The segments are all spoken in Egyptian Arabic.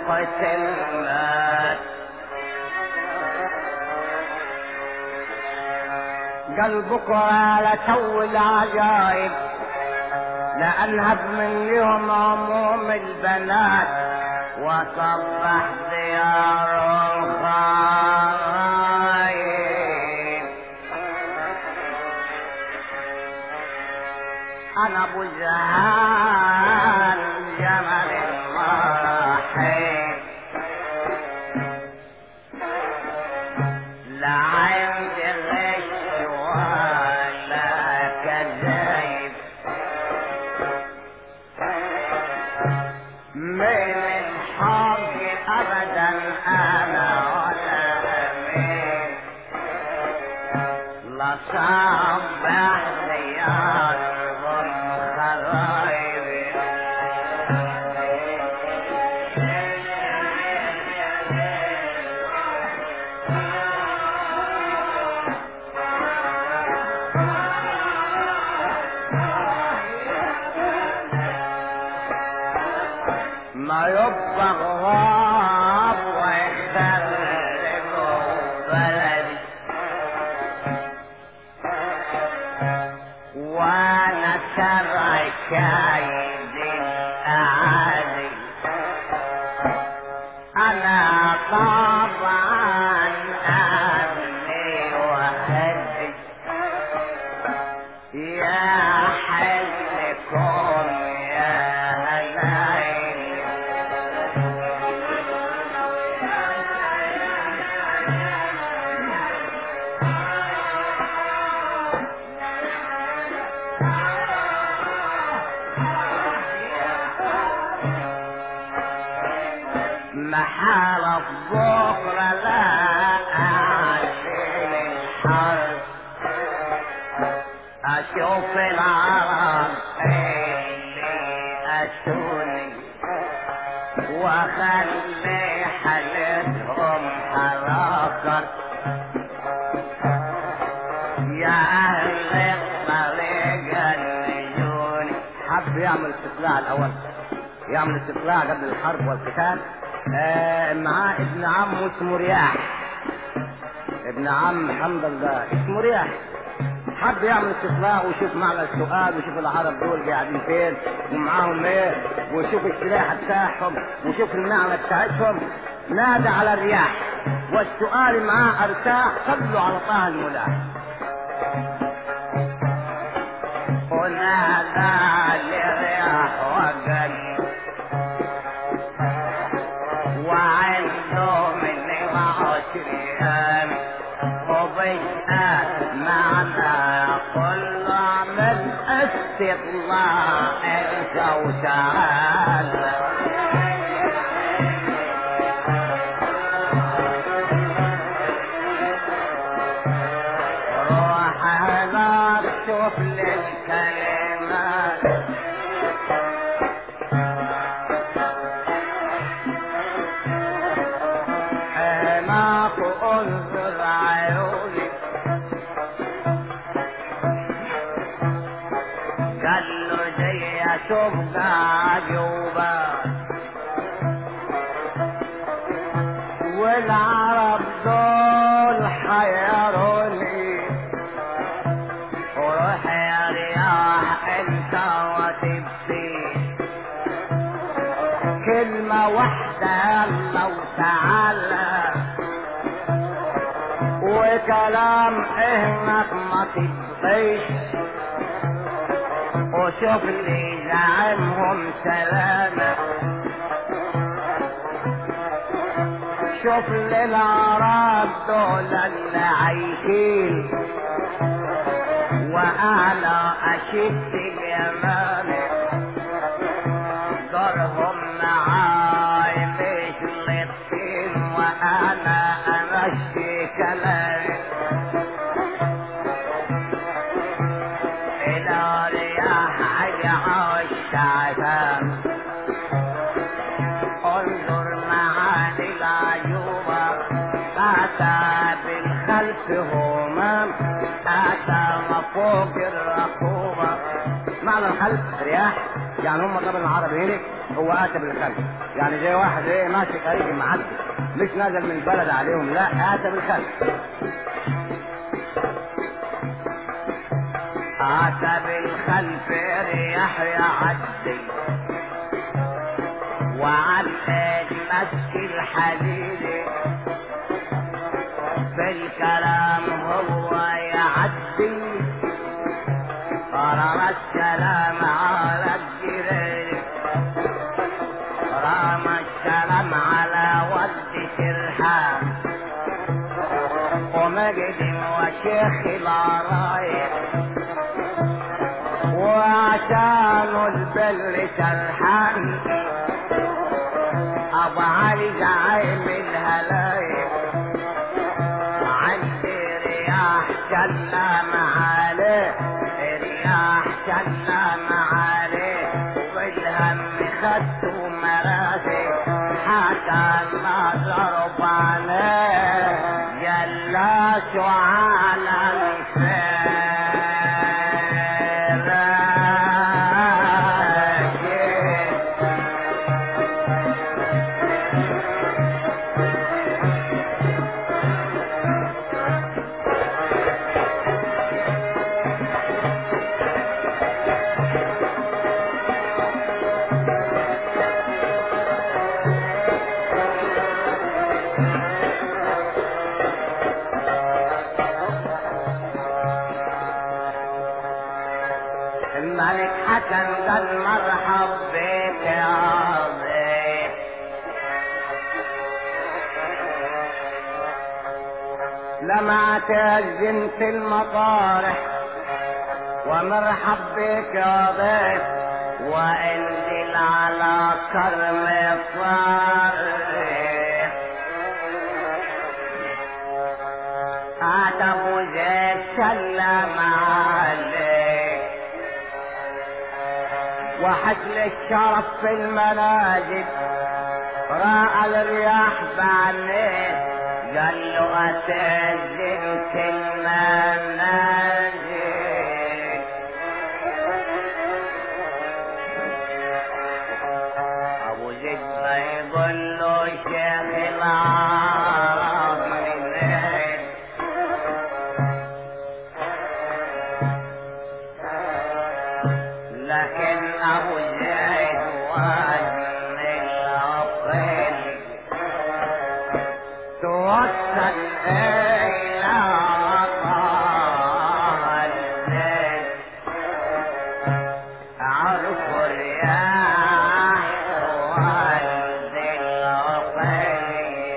قتل مات قال بكرة لتو العجائب لأنهب من اليوم عموم البنات وصبح ديار الخايب أنا أبو جهال جمل المراحل لا عندي غش ولا كذايب من الحق ابدا انا ولا امين لا صبح ديار خرايبي ما يبقى غراب ويخربوا بلدي وانا ترى كايد الاعالي انا طبعا امني وهدي يا حلكم يا هلايل محال الظهر لا أعلن الحرب أشوف العرب اللي أتوني وأخلي حالتهم حراقا يا أهل الطريق النجوني حب يعمل استطلاع الأول يعمل استطلاع قبل الحرب والقتال آه معاه ابن عمه اسمه رياح ابن عم حمد ده اسمه رياح حب يعمل استطلاع ويشوف معنى السؤال ويشوف العرب دول قاعدين فين ومعاهم ايه ويشوف السلاح بتاعهم ويشوف المعنى بتاعتهم نادى على الرياح والسؤال معاه ارتاح صلوا على طه الملاح ونادى للرياح وقال وعنده من وعشرين وبيئة معنا كل من استطلاع انت وتعالى روح هذا شوف للكلمات هناك انظر عيوني قال له جاي اشوف عجوبة والعرب دول حيروني وروح يا رياح انت وتبكي كلمة واحدة يلا وتعالى وكلام اهمك ما تبقيش وشوف لي زعمهم سلامة شوف لي العرب دول اللي عايشين وانا اشد اليمامه دارهم معاي مش لطين وانا امشي كلامي الى رياح عيش عشان انظر معاني العجوبة اتى بالخلف همام اتى فوق الرقوبة معنى الخلف رياح يعني هم طبعا العربي هنا هو اتى بالخلف يعني زي واحد ايه ماشي طريق معدي مش نازل من البلد عليهم لا اتى بالخلف اتى بالخلف رياح يعدي وعلى مسك الحديد في الكلام هو يعدي رمى السلام على الجرير رمى السلام على ود سرحان ومجد وشيخ العرايق وعشان البل سرحان ابو علي زعيم الهلايق عندي رياح سلام عليه رياح سلام عليه والهم خدته مراسي حتى النظر عليه جلسوا على الفراش الملك حسن قال مرحب بك يا ضيف لما تأذن في المطارح ومرحب بك يا ضيف وانزل على كرم الصالح هات ابو زيد سلم عليك وحجل الشرف في المنازل راى الرياح بعينيه قال له اتأذن في المنازل ابو زيد بيقول له شيخ العرب منين لكن ابو زيد وزن العقل توصل الى طه الليل عرف الرياح والد العقل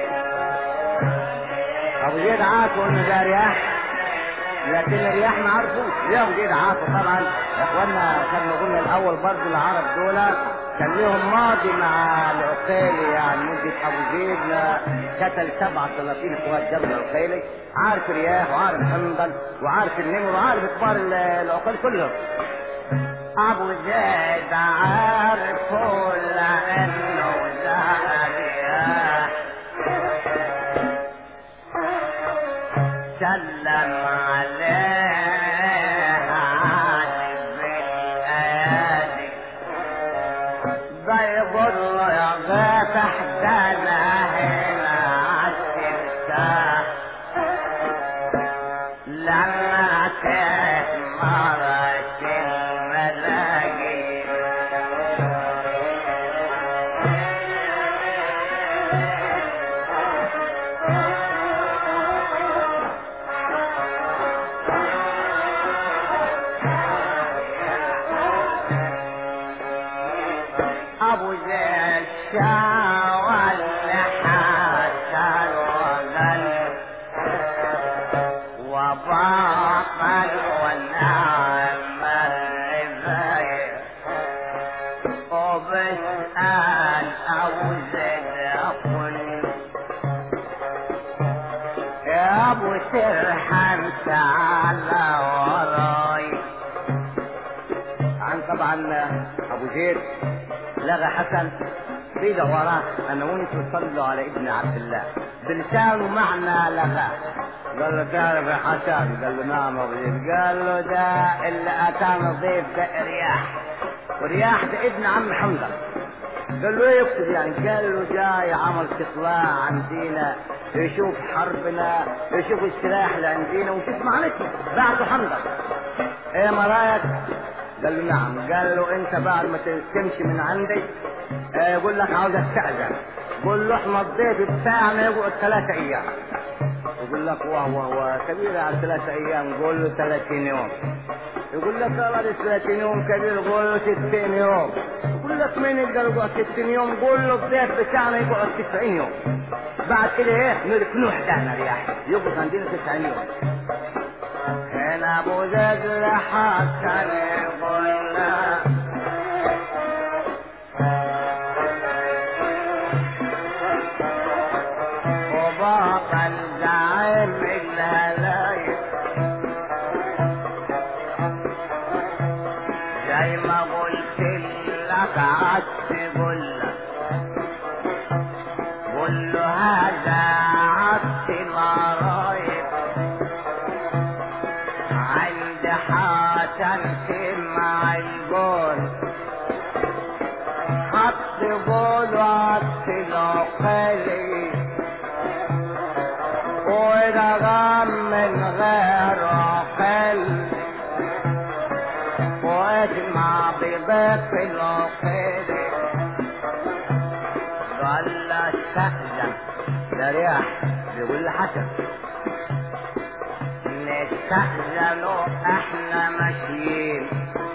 ابو زيد عارفه ان ده رياح لكن الرياح ما عرفوش ليه ابو زيد عارفه طبعا يا اخوانا كانوا قلنا الاول برضه العرب دول كان لهم ماضي مع العقيلي يعني مدة ابو زيد لا- قتل سبعة سلاطين اخوات جبل العقيلي عارف الرياح وعارف حنظل وعارف النمر وعارف كبار ال- العقيل كلهم ابو زيد عارفه لانه ذا رياح سلم عليه عالم بالايادي بيقول له يا غيث احزانا هنا عالترتاح لما تهمرت الملاقي ابو زيد شاول حسن وغل وباطل ونعم الرفاية وبسأل ابو زيد اقول يا ابو سرحان تعالى وراي عن طبعا ابو زيد لغى حسن في وراه انا وانتوا صلوا على ابن عبد الله بلسانه معنى لغى قال له تعرف يا حسن قال له نعم ابو زيد قال له ده اللي اتانا ضيف ده رياح ورياح ده ابن عم حمزه قال له ايه يكتب يعني قال له جاي عمل استطلاع عندنا يشوف حربنا يشوف السلاح اللي عندنا ويشوف معركتنا بعته حمزه ايه ما رايك قال له نعم قال له انت بعد ما تمشي من عندي آه، يقول لك عاوز استاذن قول له احنا الضيف بتاعنا يقعد ثلاثة ايام يقول لك واه واه واه كبير على ثلاثة ايام قول له 30 يوم يقول لك والله 30 يوم كبير قول له 60 يوم يقول لك مين يقدر يقعد 60 يوم قول له الضيف بتاعنا يقعد 90 يوم بعد كده ايه نلك نوحدنا رياح يقعد عندنا 90 يوم هنا ابو زيد حسن يقول له وباق الزعيم الهلايل زي ما قلت لك عدت قول لك قول له هذا عدت الغرايب عند حسن سمع القول حط قول عدت العقالي وده غم من غير عقل واجمع بضيف العقل قال لا استأذن ده رياح بيقول لحسن نستأذنوا احنا ماشيين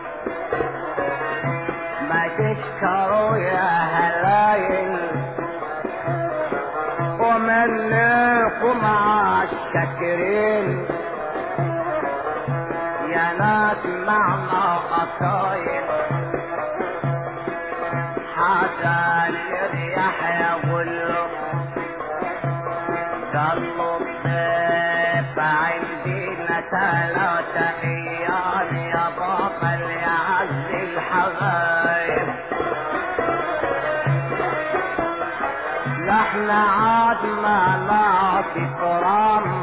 ما تشكروا يا هلايل ومنكم مع الشاكرين يا ناس معنا قصايد حتى الرياح يقول له قالوا الضيف عندنا ثلاثة أيام يا بابا يعز الحبايب نحن عاد ما نعطي كرام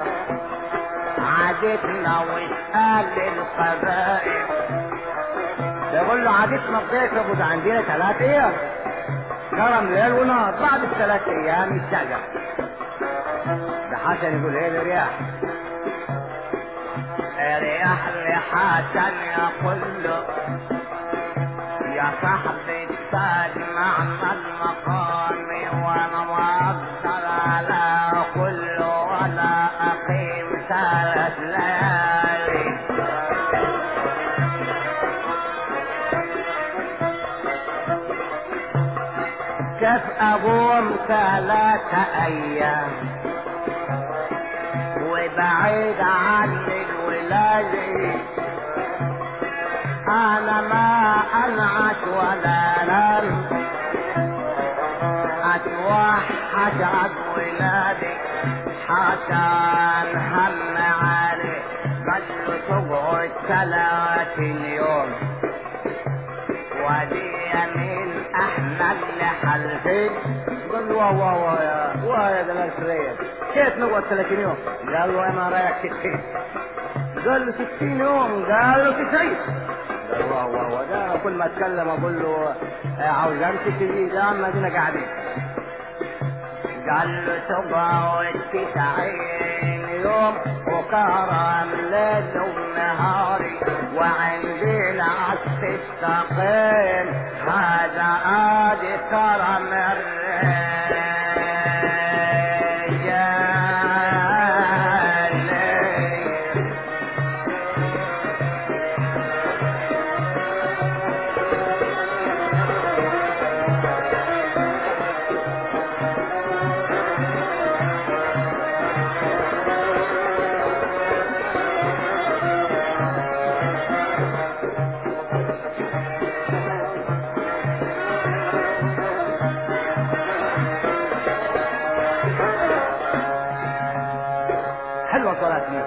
عادتنا واسأل القبائل يقول له عادتنا الضيف يقعد عندنا ثلاث ايام كرم ليل ونهار بعد الثلاث ايام يستأجر ده حسن يقول ايه الرياح رياح لحسن يقول له يا صاحبي التاج معنى المقام وانا مقدر على كل ولا اقيم ثلاث ليالي كيف اقوم ثلاثة ايام وبعيد عن الولاية انا ما انعش ولا انام اتوحد عن ولادي حتى هم علي قد تقعد ثلاثين يوم ودي يمين احمد لحلفين قال واه واه واه يا واه يا جمال شريف كيف نقعد 30 يوم؟ قال له انا رايح 60 قال له 60 يوم قال له 90 قال واه واه واه ده كل ما اتكلم اقول له آه، عاوز امسك دي ده عم ادينا قاعدين قال له تقعد 90 يوم وكرم ليل ونهاري وعندنا عكس السقيم هذا ادي كرم الرجال حلوة صلاة دي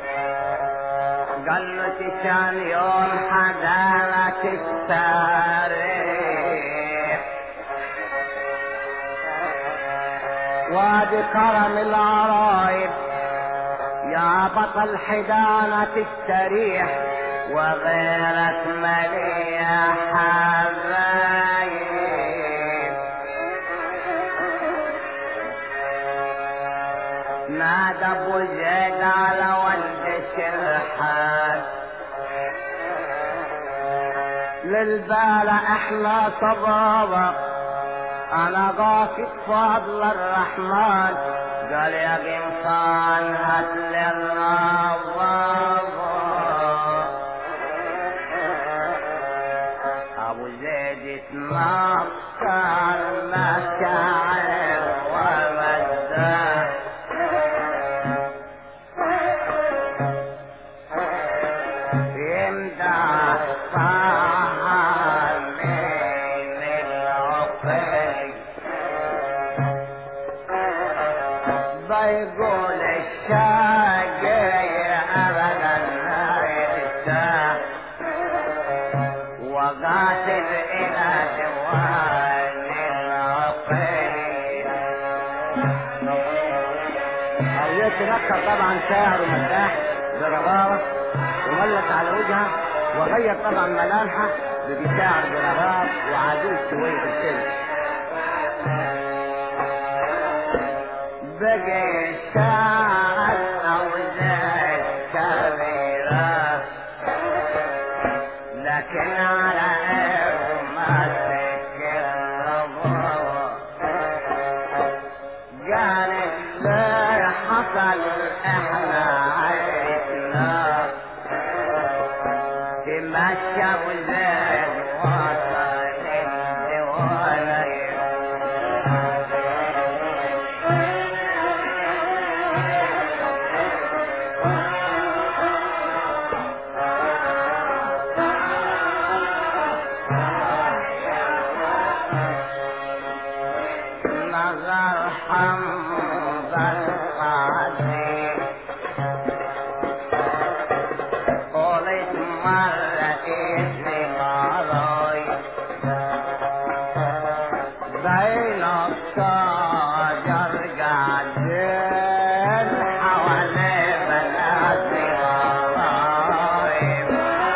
قال له كان يوم حضارة التاريخ وادي كرم العرايب يا بطل حدانة التاريخ وغيرك مليا حبايب نادى ابو زيد على ولد الشرحان للبال احلى صبابة انا غافق فضل الرحمن قال يا قمصان هات لي الربابة ابو زيد اتنصر مشاعر ومداه يمدح صاحب من العقل بيقول الشاقي ابدا ما يرتاح وقاتل الى دوان العقل أولية نكر طبعا شاعر ومداح بربابة وملك على وجهها وغير طبعا ملامحه بشاعر برباب وعدول شوية السن بقي الشاعر او زيت كبيرة لكن على ايه ما تكر قال اللي حصل احنا عشنا تمشى وزيد وصل الديوانين نظر حمد القاضي قلت مرة اسمي ماضي بين الشجر قاعدين حوالي بنات غرايب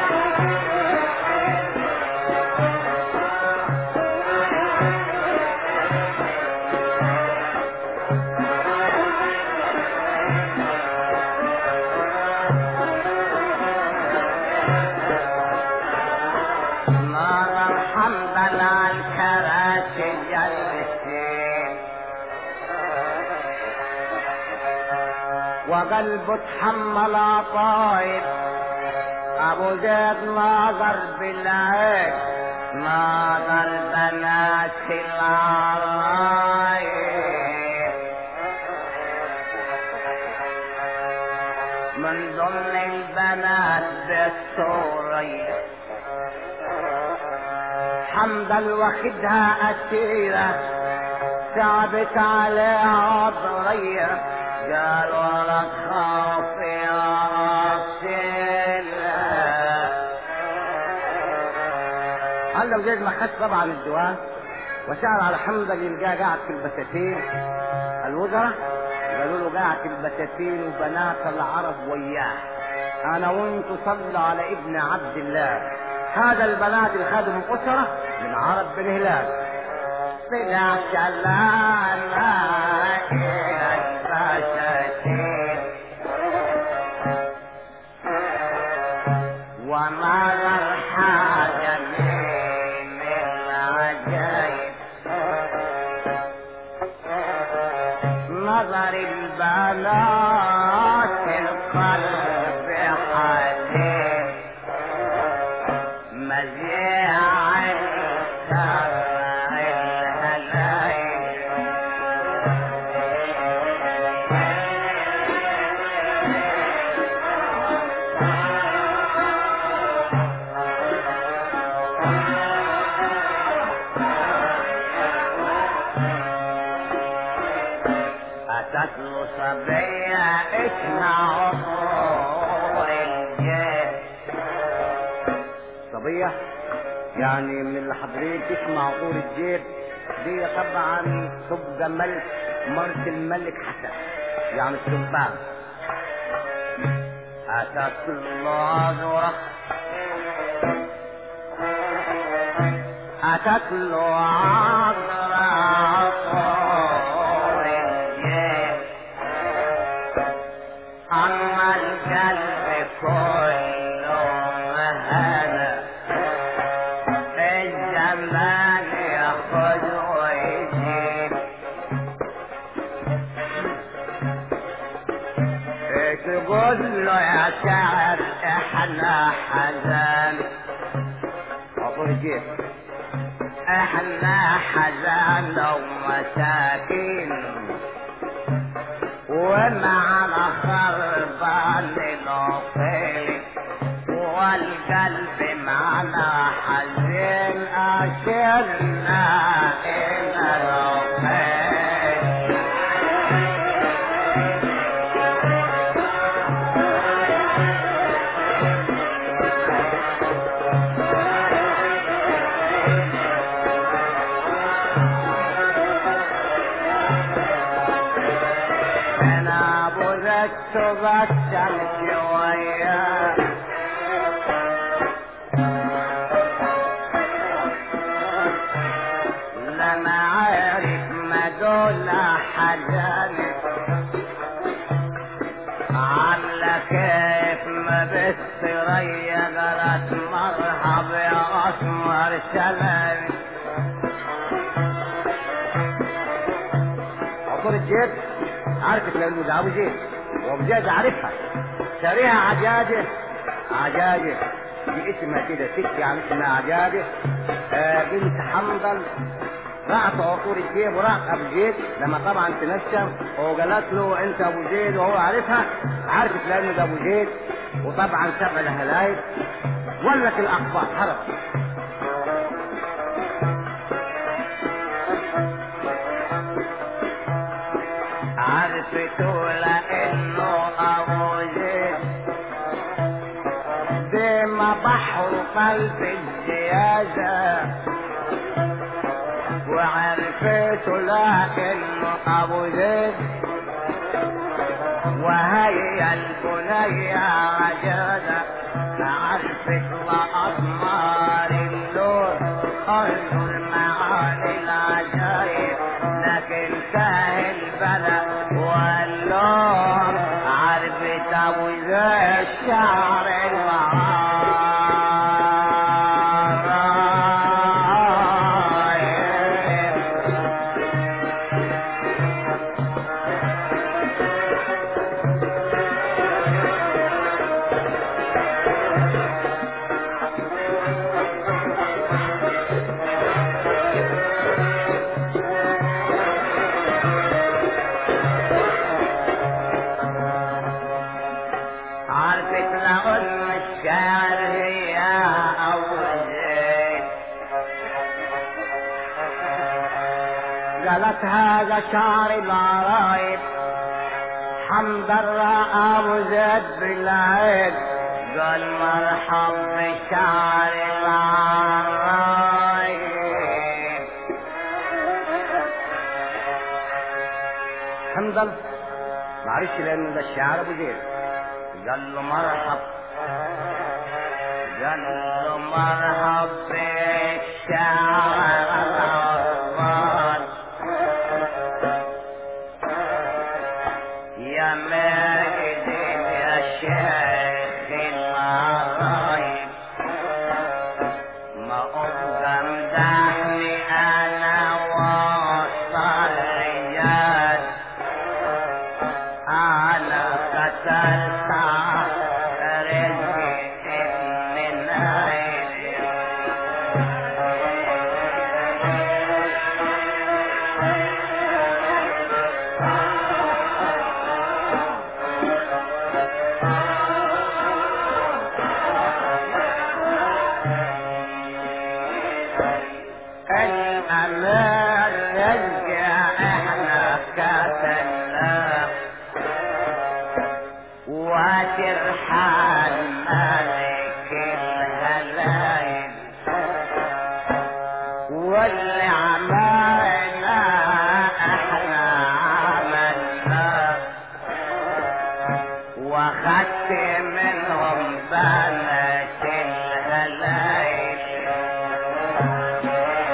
نار الحمد على الكراسي جلسين وقلبه تحمل عطايب ابو زيد ناظر بالعين نار البنات العرايب من ضمن البنات بالسورية حمد واخدها اسيره تعبت عليها ضريه قال ولا تخاف يا رسول قال له زيد ما خد طبعا الديوان وشعر على حمد اللي لقاه قاعد في البساتين الوزراء قالوا له قاعد في البساتين وبنات العرب وياه انا وانت صلى على ابن عبد الله هذا البنات اللي خدهم اسره من عرب بن هلال طلع شلانا إلى البساتين ونظر حاجة من العجائب نظر البنات القلب حزين مزيع الشرع الهلايل أتت له صبية اسمع عطور الجيش صبية يعني من اللي حضرين تسمع طول الجيب دي طبعا تبقى ملك مرت الملك حسن يعني السلطان أتت الناظرة أتت له عذراء طول الجيل أما القلب كله هنا الزمان ياخذ ويجيب تقول له يا شعر احنا حزان أقول جيب احنا حزان ومساكين ومعنا خربان العقيل والقلب معنا حزين أشرنا إلى العقيل أنا بذت بطل شوية لما عارف ما دول حزان عاملة كيف ما بالسرية قالت مرحب يا أسمر سلام عقول الجيب عرفت لانه ده ابو زيد وابو زيد عارفها شاريها عجاجه عجاجه دي اسمها كده ست يعني اسمها عجاجه آه بنت حنظل رأت عقور الجيب ورأت ابو زيد لما طبعا تنشم وقالت له انت ابو زيد وهو عارفها عرفت لانه ده ابو زيد وطبعا سبع الهلايل ولت الاخبار هرب عرفته لانه ابو زيد ديما بحر قلب الزيادة وعرفته لانه ابو زيد وهي البنية عجادة عرفت وأضمار اللون أرجو المعاني العجايب لكن سهل بلا واللون عرفت أبو زي الشعر الغرايب عرفت لأم الشعر هي أول زين قالت هذا شعر العرايب حمد الراء أبو زيد بالعيد قال مرحب بشعر العرايب حمدل معلش لأنه ده الشعر أبو زيد قال له مرحب قال له مرحب بالشعر الأطفال يا ماجد يا شيخ العرايب ما أبقى مدحني أنا وصل رجال أنا قتلت رزقي من عيني الأمان رجع احنا قتلناه وترحل ملك الهلايل واللي عملنا احنا عملنا واخدت منهم بنات الهلايل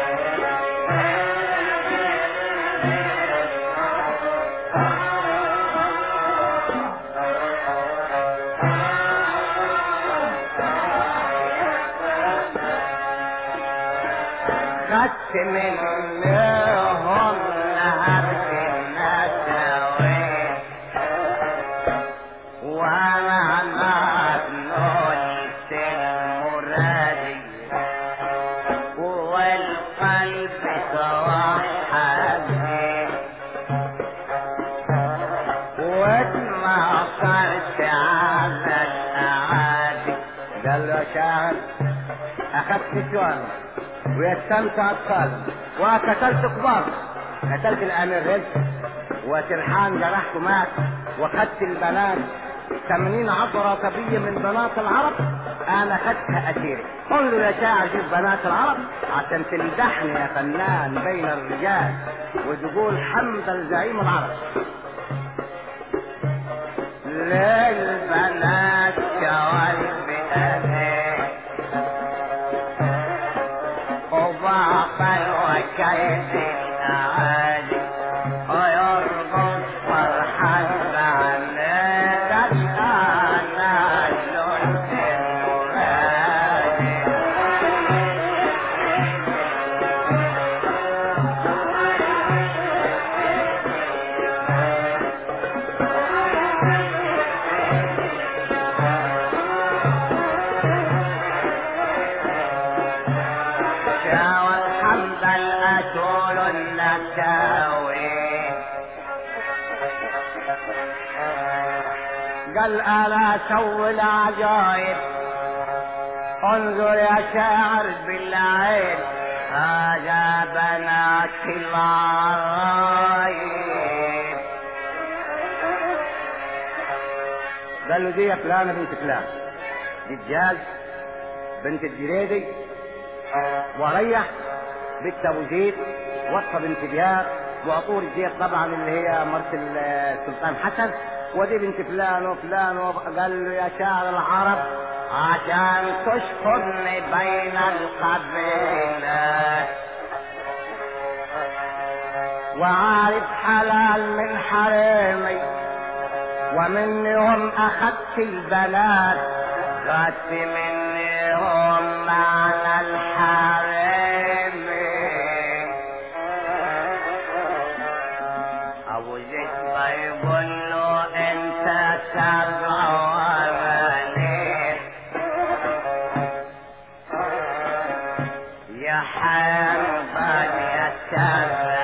منهم نهبت النسوين وانا مجنون المرادي والقلب توحد واتنصرت على الاعادي قال له يا شاعر اخذت نسوان ويتمت اطفال وقتلت كبار قتلت الامير رزق وسرحان جرحته مات واخدت البنات ثمانين عشرة صبية من بنات العرب انا خدتها اسيري قل له يا شاعر شوف بنات العرب عشان تمدحني يا فنان بين الرجال وتقول حمد الزعيم العرب للبنات كوالب أبي وباطل وكيد الأعادي ويرقص فرحان بعمد أنا لنت المرادي شاوى الحمد الأسول النساوي قال انا سوي العجايب انظر يا شاعر بالعين هذا بنات العرايب قال له دي يا فلانة بنت فلان دي الجاز بنت الجريدي وريح بنت ابو زيد وصفة بنت دياب وعطور الزيت طبعا اللي هي مرت السلطان حسن ودي بنت فلان وفلان وب- قال له يا شاعر العرب عشان تشكرني بين القبيلات وعارف حلال من حرامي ومنهم اخذت البنات خدت منهم معنى الحريم ابو زيد بيقول له انت سبع وليد يا حنبل يا سبع